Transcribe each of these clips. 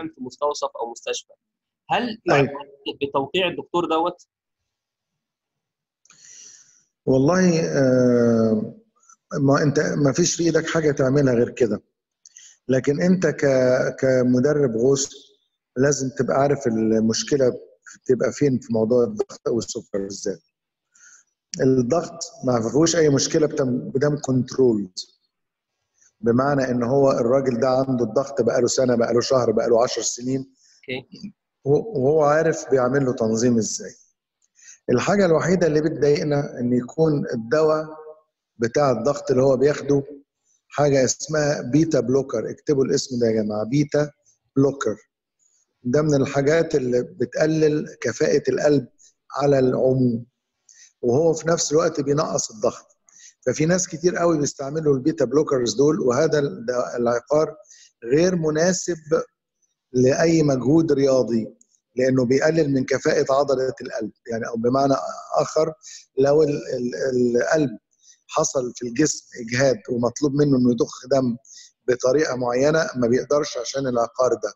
عام في مستوصف او مستشفى هل أيوة. يعتمد بتوقيع الدكتور دوت والله آه، ما انت ما فيش في ايدك حاجه تعملها غير كده لكن انت ك كمدرب غوص لازم تبقى عارف المشكله تبقى فين في موضوع الضغط او السكر بالذات الضغط ما فيهوش اي مشكله بدم كنترول بمعنى ان هو الراجل ده عنده الضغط بقاله سنه بقاله شهر بقاله 10 سنين اوكي وهو عارف بيعمل له تنظيم ازاي الحاجه الوحيده اللي بتضايقنا ان يكون الدواء بتاع الضغط اللي هو بياخده حاجه اسمها بيتا بلوكر اكتبوا الاسم ده يا جماعه بيتا بلوكر ده من الحاجات اللي بتقلل كفاءه القلب على العموم وهو في نفس الوقت بينقص الضغط ففي ناس كتير قوي بيستعملوا البيتا بلوكرز دول وهذا العقار غير مناسب لاي مجهود رياضي لانه بيقلل من كفاءه عضله القلب يعني او بمعنى اخر لو القلب حصل في الجسم اجهاد ومطلوب منه انه يضخ دم بطريقه معينه ما بيقدرش عشان العقار ده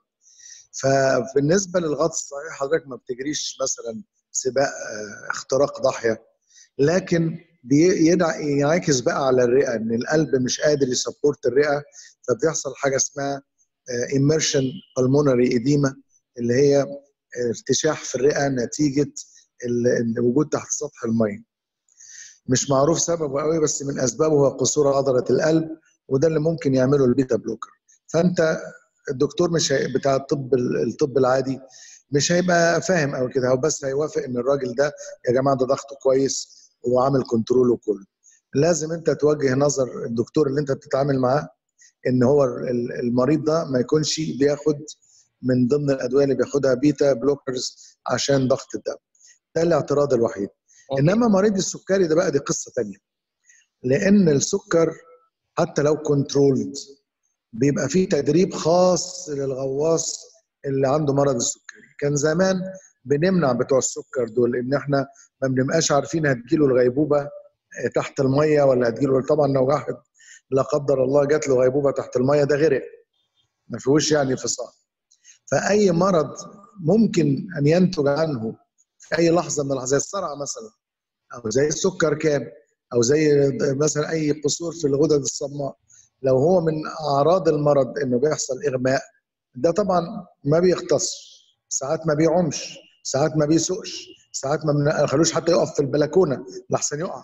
فبالنسبه للغطس الصحيح حضرتك ما بتجريش مثلا سباق اختراق ضاحيه لكن بينعكس بقى على الرئه ان القلب مش قادر يسبورت الرئه فبيحصل حاجه اسمها immersion pulmonary edema اللي هي ارتشاح في الرئه نتيجه الوجود تحت سطح الميه. مش معروف سببه قوي بس من اسبابه هو قصور عضله القلب وده اللي ممكن يعمله البيتا بلوكر. فانت الدكتور مش هي... بتاع الطب الطب العادي مش هيبقى فاهم قوي كده هو بس هيوافق ان الراجل ده يا جماعه ده ضغطه كويس وعامل كنترول وكله. لازم انت توجه نظر الدكتور اللي انت بتتعامل معاه ان هو المريض ده ما يكونش بياخد من ضمن الادويه اللي بياخدها بيتا بلوكرز عشان ضغط الدم ده الاعتراض الوحيد أوكي. انما مريض السكري ده بقى دي قصه تانية لان السكر حتى لو كنترولد بيبقى فيه تدريب خاص للغواص اللي عنده مرض السكري كان زمان بنمنع بتوع السكر دول ان احنا ما بنبقاش عارفين هتجيله الغيبوبه تحت الميه ولا هتجيله طبعا لو واحد لا قدر الله جات له غيبوبه تحت الميه ده غرق ما فيهوش يعني فصال فاي مرض ممكن ان ينتج عنه في اي لحظه من اللحظات زي الصرع مثلا او زي السكر كان او زي مثلا اي قصور في الغدد الصماء لو هو من اعراض المرض انه بيحصل اغماء ده طبعا ما بيختص ساعات ما بيعومش ساعات ما بيسوقش ساعات ما بنخلوش حتى يقف في البلكونه لحسن يقع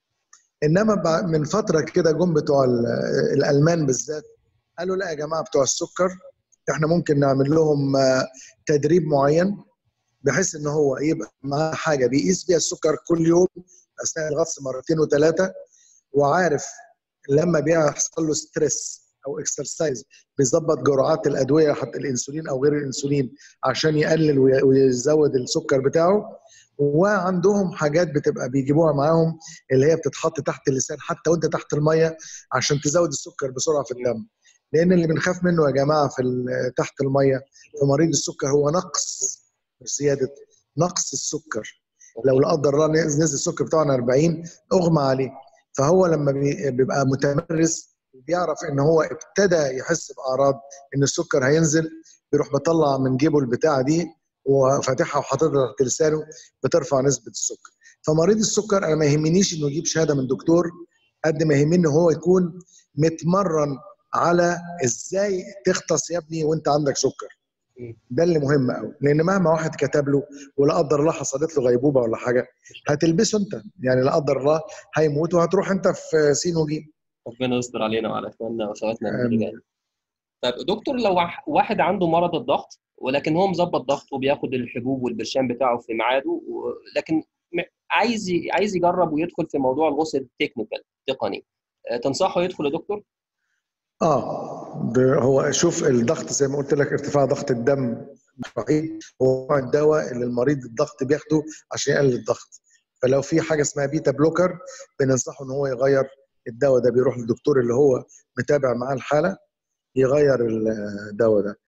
انما من فتره كده جم بتوع الالمان بالذات قالوا لا يا جماعه بتوع السكر احنا ممكن نعمل لهم تدريب معين بحيث ان هو يبقى معاه حاجه بيقيس بيها السكر كل يوم اثناء الغطس مرتين وثلاثه وعارف لما بيحصل له ستريس او اكسرسايز بيظبط جرعات الادويه حتى الانسولين او غير الانسولين عشان يقلل ويزود السكر بتاعه وعندهم حاجات بتبقى بيجيبوها معاهم اللي هي بتتحط تحت اللسان حتى وانت تحت الميه عشان تزود السكر بسرعه في الدم لان اللي بنخاف منه يا جماعه في تحت الميه في مريض السكر هو نقص مش زياده نقص السكر لو لا قدر الله نزل السكر بتاعنا 40 اغمى عليه فهو لما بيبقى متمرس بيعرف ان هو ابتدى يحس باعراض ان السكر هينزل بيروح مطلع من جيبه البتاعه دي وفاتحها وحاططها تحت لسانه بترفع نسبه السكر فمريض السكر انا ما يهمنيش انه يجيب شهاده من دكتور قد ما يهمني هو يكون متمرن على ازاي تغطس يا ابني وانت عندك سكر ده اللي مهم قوي لان مهما واحد كتب له ولا قدر الله حصلت له غيبوبه ولا حاجه هتلبسه انت يعني لا قدر الله هيموت وهتروح انت في سين وجيم ربنا يستر علينا وعلى اخواننا واخواتنا الرجال طيب دكتور لو واحد عنده مرض الضغط ولكن هو مظبط ضغطه وبياخد الحبوب والبرشام بتاعه في ميعاده لكن عايز عايز يجرب ويدخل في موضوع الغسل التكنيكال التقني تنصحه يدخل يا دكتور؟ اه هو شوف الضغط زي ما قلت لك ارتفاع ضغط الدم رهيب هو الدواء اللي المريض الضغط بياخده عشان يقلل الضغط فلو في حاجه اسمها بيتا بلوكر بننصحه ان هو يغير الدواء ده بيروح للدكتور اللي هو متابع معاه الحاله يغير الدواء ده